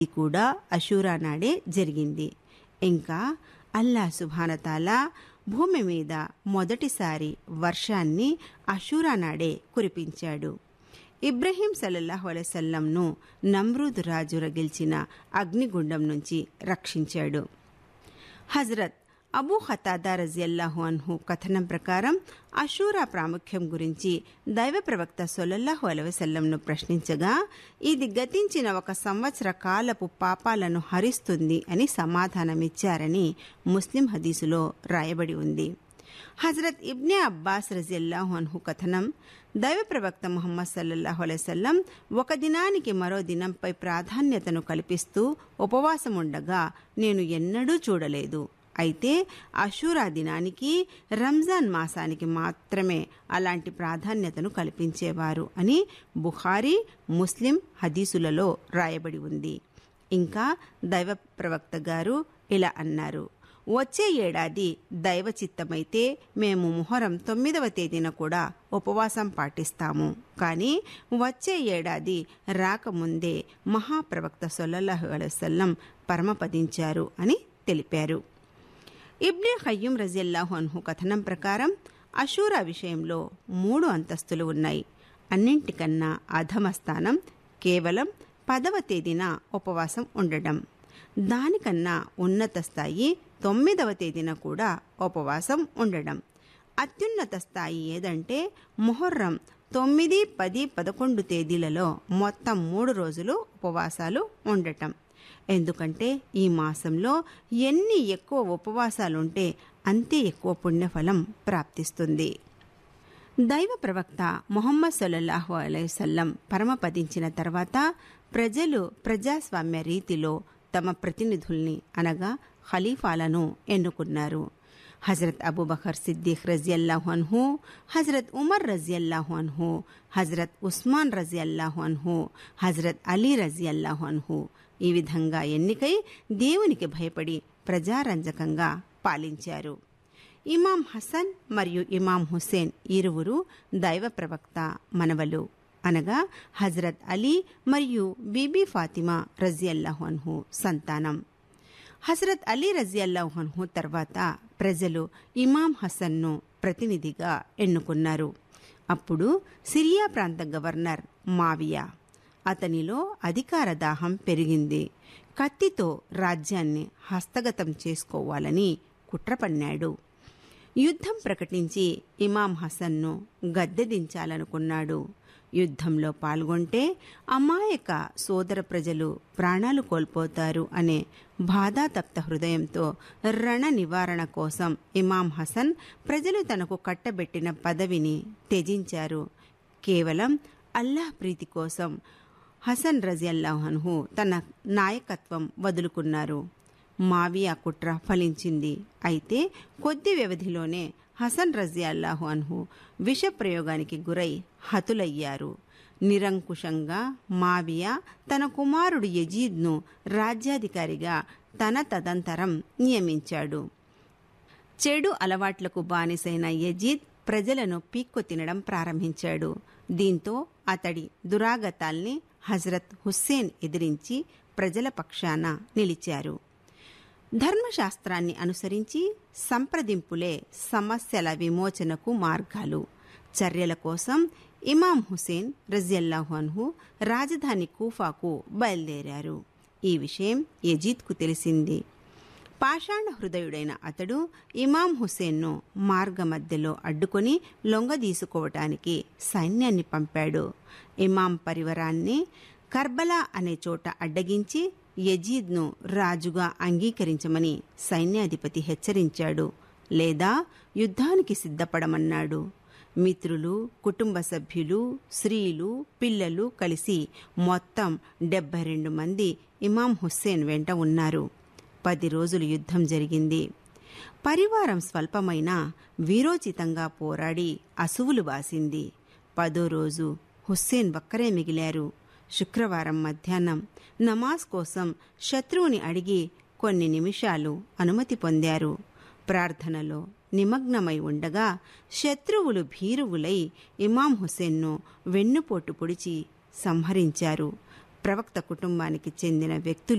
ఇది కూడా అషూరా నాడే జరిగింది ఇంకా అల్లా సుభానతాలా భూమి మీద మొదటిసారి వర్షాన్ని అషూరా నాడే కురిపించాడు ఇబ్రహీం సల్లల్లాహు అలైసల్లంను నమ్రూద్ రాజు రగిల్చిన అగ్నిగుండం నుంచి రక్షించాడు హజరత్ అబూ ఖతాదా రజియల్లాహు అన్హు కథనం ప్రకారం అషూరా ప్రాముఖ్యం గురించి దైవ ప్రవక్త సొల్లల్లాహు అలవసల్లంను ప్రశ్నించగా ఇది గతించిన ఒక సంవత్సర కాలపు పాపాలను హరిస్తుంది అని సమాధానమిచ్చారని ముస్లిం హదీసులో రాయబడి ఉంది హజరత్ ఇబ్నే అబ్బాస్ రజియల్లాహు అన్హు కథనం దైవ ప్రవక్త ముహమ్మద్ సల్లల్లాహు అలైవల్లం ఒక దినానికి మరో దినంపై ప్రాధాన్యతను కల్పిస్తూ ఉపవాసం ఉండగా నేను ఎన్నడూ చూడలేదు అయితే అషూరా దినానికి రంజాన్ మాసానికి మాత్రమే అలాంటి ప్రాధాన్యతను కల్పించేవారు అని బుఖారీ ముస్లిం హదీసులలో రాయబడి ఉంది ఇంకా దైవ ప్రవక్త గారు ఇలా అన్నారు వచ్చే ఏడాది దైవ చిత్తమైతే మేము మొహరం తొమ్మిదవ తేదీన కూడా ఉపవాసం పాటిస్తాము కానీ వచ్చే ఏడాది రాకముందే మహాప్రవక్త సొల్లల్లాహు అలైవల్లం పరమపదించారు అని తెలిపారు ఇబ్నే ఖయ్యూం రజియల్లాహు అన్హు కథనం ప్రకారం అషూరా విషయంలో మూడు అంతస్తులు ఉన్నాయి అన్నింటికన్నా అధమ స్థానం కేవలం పదవ తేదీన ఉపవాసం ఉండడం దానికన్నా ఉన్నత స్థాయి తొమ్మిదవ తేదీన కూడా ఉపవాసం ఉండడం అత్యున్నత స్థాయి ఏదంటే మొహర్రం తొమ్మిది పది పదకొండు తేదీలలో మొత్తం మూడు రోజులు ఉపవాసాలు ఉండటం ఎందుకంటే ఈ మాసంలో ఎన్ని ఎక్కువ ఉపవాసాలుంటే అంతే ఎక్కువ పుణ్యఫలం ప్రాప్తిస్తుంది దైవ ప్రవక్త మొహమ్మద్ సొల్లల్లాహు అలైవల్లం పరమపదించిన తర్వాత ప్రజలు ప్రజాస్వామ్య రీతిలో తమ ప్రతినిధుల్ని అనగా ఖలీఫాలను ఎన్నుకున్నారు హజరత్ అబూబకర్ సిద్దిక్ రజియల్లాహు అన్హు హజరత్ ఉమర్ రజియల్లాహు అన్హు హజరత్ ఉస్మాన్ రజియల్లాహు అన్హు హజరత్ అలీ రజియల్లాహు అన్హు ఈ విధంగా ఎన్నికై దేవునికి భయపడి ప్రజారంజకంగా పాలించారు ఇమాం హసన్ మరియు ఇమాం హుస్సేన్ ఇరువురు దైవ ప్రవక్త మనవలు అనగా హజరత్ అలీ మరియు బీబీ ఫాతిమా రజియల్లాహు అన్హు సంతానం హజరత్ అలీ రజియల్లాహు అన్హు తర్వాత ప్రజలు ఇమాం హసన్ను ప్రతినిధిగా ఎన్నుకున్నారు అప్పుడు సిరియా ప్రాంత గవర్నర్ మావియా అతనిలో అధికార దాహం పెరిగింది కత్తితో రాజ్యాన్ని హస్తగతం చేసుకోవాలని కుట్రపన్నాడు యుద్ధం ప్రకటించి ఇమాం హసన్ను గద్దెదించాలనుకున్నాడు యుద్ధంలో పాల్గొంటే అమాయక సోదర ప్రజలు ప్రాణాలు కోల్పోతారు అనే బాధాతప్త హృదయంతో రణ నివారణ కోసం ఇమాం హసన్ ప్రజలు తనకు కట్టబెట్టిన పదవిని త్యజించారు కేవలం అల్లాహ్ ప్రీతి కోసం హసన్ రజియల్లాహన్హు తన నాయకత్వం వదులుకున్నారు మావియా కుట్ర ఫలించింది అయితే కొద్ది వ్యవధిలోనే హసన్ రజియల్లాహు అన్హు విష ప్రయోగానికి గురై హతులయ్యారు నిరంకుశంగా మావియా తన కుమారుడు యజీద్ను రాజ్యాధికారిగా తన తదంతరం నియమించాడు చెడు అలవాట్లకు బానిసైన యజీద్ ప్రజలను పీక్కు తినడం ప్రారంభించాడు దీంతో అతడి దురాగతాల్ని హజరత్ హుస్సేన్ ఎదిరించి ప్రజల పక్షాన నిలిచారు ధర్మశాస్త్రాన్ని అనుసరించి సంప్రదింపులే సమస్యల విమోచనకు మార్గాలు చర్యల కోసం ఇమాం హుసేన్ రజియల్లాహు అన్హు రాజధాని కూఫాకు బయలుదేరారు ఈ విషయం యజీద్కు తెలిసింది పాషాణ హృదయుడైన అతడు ఇమాం హుసేన్ను మార్గమధ్యలో అడ్డుకొని లొంగదీసుకోవటానికి సైన్యాన్ని పంపాడు ఇమాం పరివరాన్ని కర్బలా అనే చోట అడ్డగించి యజీద్ను రాజుగా అంగీకరించమని సైన్యాధిపతి హెచ్చరించాడు లేదా యుద్ధానికి సిద్ధపడమన్నాడు మిత్రులు కుటుంబ సభ్యులు స్త్రీలు పిల్లలు కలిసి మొత్తం డెబ్బై రెండు మంది ఇమాం హుస్సేన్ వెంట ఉన్నారు పది రోజులు యుద్ధం జరిగింది పరివారం స్వల్పమైన వీరోచితంగా పోరాడి అసువులు బాసింది పదో రోజు హుస్సేన్ ఒక్కరే మిగిలారు శుక్రవారం మధ్యాహ్నం నమాజ్ కోసం శత్రువుని అడిగి కొన్ని నిమిషాలు అనుమతి పొందారు ప్రార్థనలో నిమగ్నమై ఉండగా శత్రువులు భీరువులై ఇమాం హుసేన్ను వెన్నుపోటు పొడిచి సంహరించారు ప్రవక్త కుటుంబానికి చెందిన వ్యక్తులు